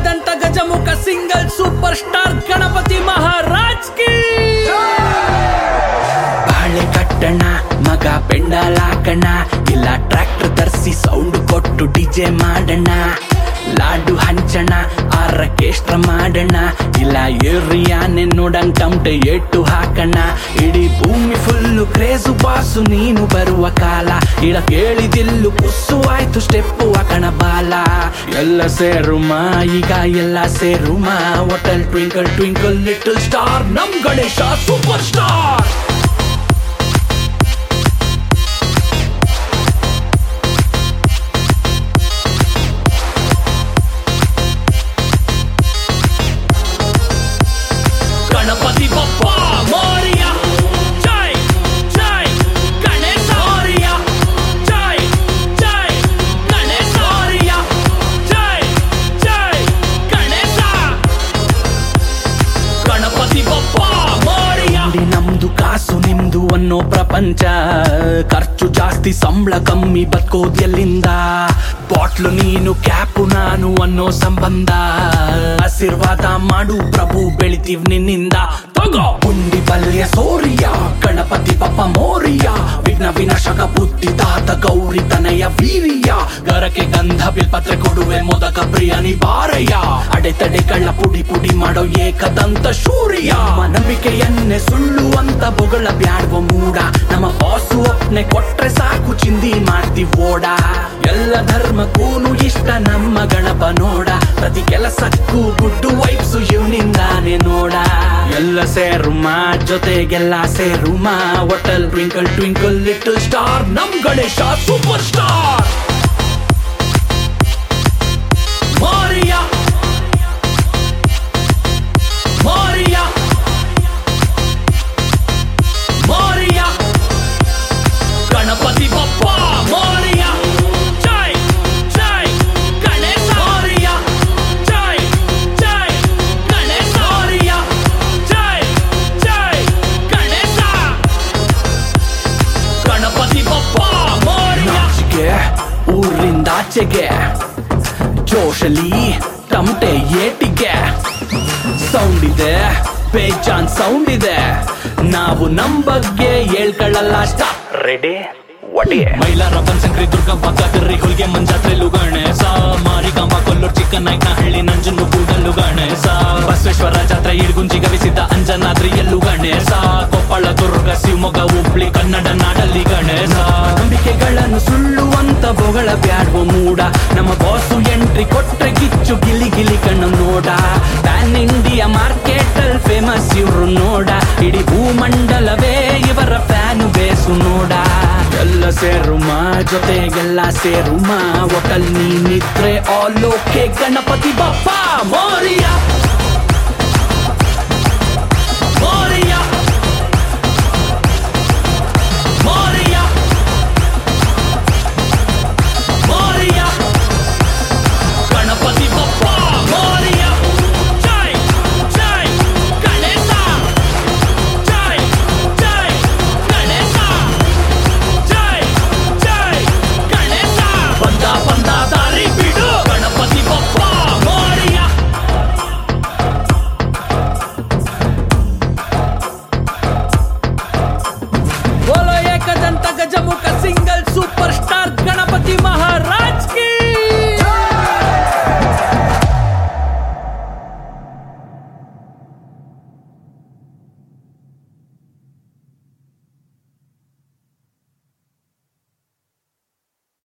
ದಂತ Gajamukha single super star Ganapati Maharaj ಕಿ ಬಾಳೆ ಕಟ್ಟಣ ಮಗ ಪೆಂಡಲಾಕಣ ಇಲ್ಲ ಟ್ರ್ಯಾಕ್ಟರ್ ತರಿಸಿ ಸೌಂಡ್ ಕೊಟ್ಟು ಡಿಜೆ ಮಾಡೋಣ ಲಾಡು ಹಂಚಣ ಆರ್ಕೆಸ್ಟ್ರ ಮಾಡೋಣ ಇಲ್ಲ ಏರಿಯಾನೆ ನೋಡಂಗ್ ಟಮಟೆ ಎಟ್ಟು ಹಾಕಣ ಇಡೀ ಭೂಮಿ ಫುಲ್ಲು ಕ್ರೇಜು ಬಾಸು ನೀನು ಬರುವ ಕಾಲ ಇಳ ಕೇಳಿದಿಲ್ಲು ಪುಸ್ಸು ಆಯ್ತು ಸ್ಟೆಪ್ಪು ಹಾಕಣ ಬಾಲ ಎಲ್ಲ ಸೇರುಮ ಈಗ ಎಲ್ಲ ಸೇರುಮ hotel twinkle twinkle little star ನಮ್ ಗಣೇಶ ಸೂಪರ್ ಸ್ಟಾರ್ ಗಣಪತಿ ಬಪ್ಪ ಮೋರಿಯ ಜೈ ಜೈ ಗಣೇಶ ಮೋರಿಯ ಜೈ ಜೈ ಗಣೇಶ ಮೋರಿಯ ಜೈ ಜೈ ಗಣೇಶ ಗಣಪತಿ ಬಪ್ಪ ಮೋರಿಯ ನಮ್ದು ಕಾಸು ನಿಮ್ದು ಅನ್ನೋ ಪ್ರಪಂಚ ಖರ್ಚು ಜಾಸ್ತಿ ಸಂಬಳ ಕಮ್ಮಿ ಬದುಕೋದ್ ಎಲ್ಲಿಂದ ಬಾಟ್ಲು ನೀನು ಕ್ಯಾಪು ನಾನು ಅನ್ನೋ ಸಂಬಂಧ ಆಶೀರ್ವಾದ ಮಾಡು ಪ್ರಭು ಬೆಳಿತೀವ್ ನಿನ್ನಿಂದ ತಗೋ ಪುಂಡಿ ಪಲ್ಯ ಸೋರಿಯ ಗಣಪತಿ ಪಪ್ಪ ಮೋರಿಯ ವಿಘ್ನ ವಿನಾಶಕ ಬುದ್ಧಿ ತಾತ ಗೌರಿ ತನಯ ವೀರಿಯ ಗರಕ್ಕೆ ಗಂಧ ಬಿಲ್ಪತ್ರೆ ಕೊಡುವೆ ಮೊದಕ ಪ್ರಿಯನಿ ಬಾರಯ್ಯ ಅಡೆತಡೆ ಕಳ್ಳ ಪುಡಿ ಪುಡಿ ಮಾಡೋ ಏಕದಂತ ಶೂರಿಯ ನಮ್ಮ ನಂಬಿಕೆಯನ್ನೇ ಸುಳ್ಳು ಅಂತ ಬೊಗಳ ಬ್ಯಾಡ್ವ ಮೂಡ ನಮ್ಮ ಬಾಸು ಒಪ್ನೆ ಕೊಟ್ರೆ ಸಾಕು ಚಿಂದಿ ಮಾಡ್ತೀವಿ ಓಡ ಎಲ್ಲ ಧರ್ಮಕ್ಕೂನು ಇಷ್ಟ ನಮ್ಮ ಗಣಪ ನೋಡ ಪ್ರತಿ ಕೆಲಸಕ್ಕೂ ಗುಡ್ಡು ವೈಪ್ಸು ಇವನಿಂದಾನೆ ನೋಡ ಎಲ್ಲ ಸೇರುಮ ಜೊತೆಗೆಲ್ಲ ಸೇರುಮ hotel twinkle twinkle little star ನಮ್ ಗಣೇಶ ಸೂಪರ್ ಸ್ಟಾರ್ ಮೋರಿಯಾ ಮೋರಿಯಾ ಮೋರಿಯಾ ಗಣಪತಿ ಬಪ್ಪ ಮೋರಿಯಾ ಜೈ ಜೈ ಗಣೇಶ ಮೋರಿಯಾ ಜೈ ಜೈ ಗಣೇಶ ಮೋರಿಯಾ ಜೈ ಜೈ ಗಣೇಶ ಗಣಪತಿ ಬಪ್ಪ ಮೋರಿಯಾ ಊರಿಂದ ಆಚೆಗೆ ಜೋಶಲಿ ತಮಟೆ ಏಟಿಗೆ ಸೌಂಡ್ ಇದೆ ಬೇಜಾನ್ ಸೌಂಡ್ ಇದೆ ನಾವು ನಮ್ ಬಗ್ಗೆ ಹೇಳ್ಕೊಳ್ಳಲ್ಲ ಸ್ಟಾಪ್ ರೆಡಿ ಒಡಿ ಮೈಲಾರ ಬನಶಂಕರಿ ದುರ್ಗಪ್ಪ ಕದರಿ ಹುಲ್ಗೆ ಮಂಜಾತ್ರೆಲು ಗಣೇಶ ಮಾರಿಕಾಂಬ ಕೊಲ್ಲೂರ್ ಚಿಕ್ಕನಾಯ್ಕ ಹಳ್ಳಿ ನಂಜನ್ನು ಕೂಡಲು ಗಣೇಶ ಬಸವೇಶ್ವರ ಜಾತ್ರೆ ಇಡ್ಗುಂಜಿ ಗವಿಸಿದ್ದ ಅಂಜನಾದ್ರಿಯಲ್ಲೂ ಗಣೇಶ ಕೊಪ್ಪಳ ದುರ್ಗ ಶಿವಮೊಗ್ಗ ಹುಬ್ಳಿ ಕನ್ನಡ ನಾಡಲ್ಲಿ ಗಣೇಶ ನಂಬಿಕೆಗಳನ್ನು ಸುಳ್ಳು ಅಂತ ಬೊಗಳ ಬ್ಯಾಡ್ವ ಮೂಡ ನಮ್ಮ ಬಾಸು ಎಂಟ್ರಿ ಕೊಟ್ರೆ ಕಿಚ್ಚು ಗಿಲಿ ಗಿಲಿ ಕಣ್ಣು ನೋಡ ಪ್ಯಾನ್ ಇಂಡಿಯಾ ಮಾರ್ಕೆಟ್ ಅಲ್ಲಿ ಫೇಮಸ್ ಇವ್ರು ನೋಡ ಇಡೀ ಭೂಮಂಡಲವೇ ಇವರ ಫ್ಯಾನು ಬೇಸು ನೋಡ ಎಲ್ಲ ಸೇರುಮ ಜೊತೆಗೆಲ್ಲ ಸೇರುಮ ಒಟ್ಟಲ್ ನೀನಿದ್ರೆ ಆಲ್ ಓಕೆ ಗಣಪತಿ ಬಪ್ಪ ಮೋರಿಯ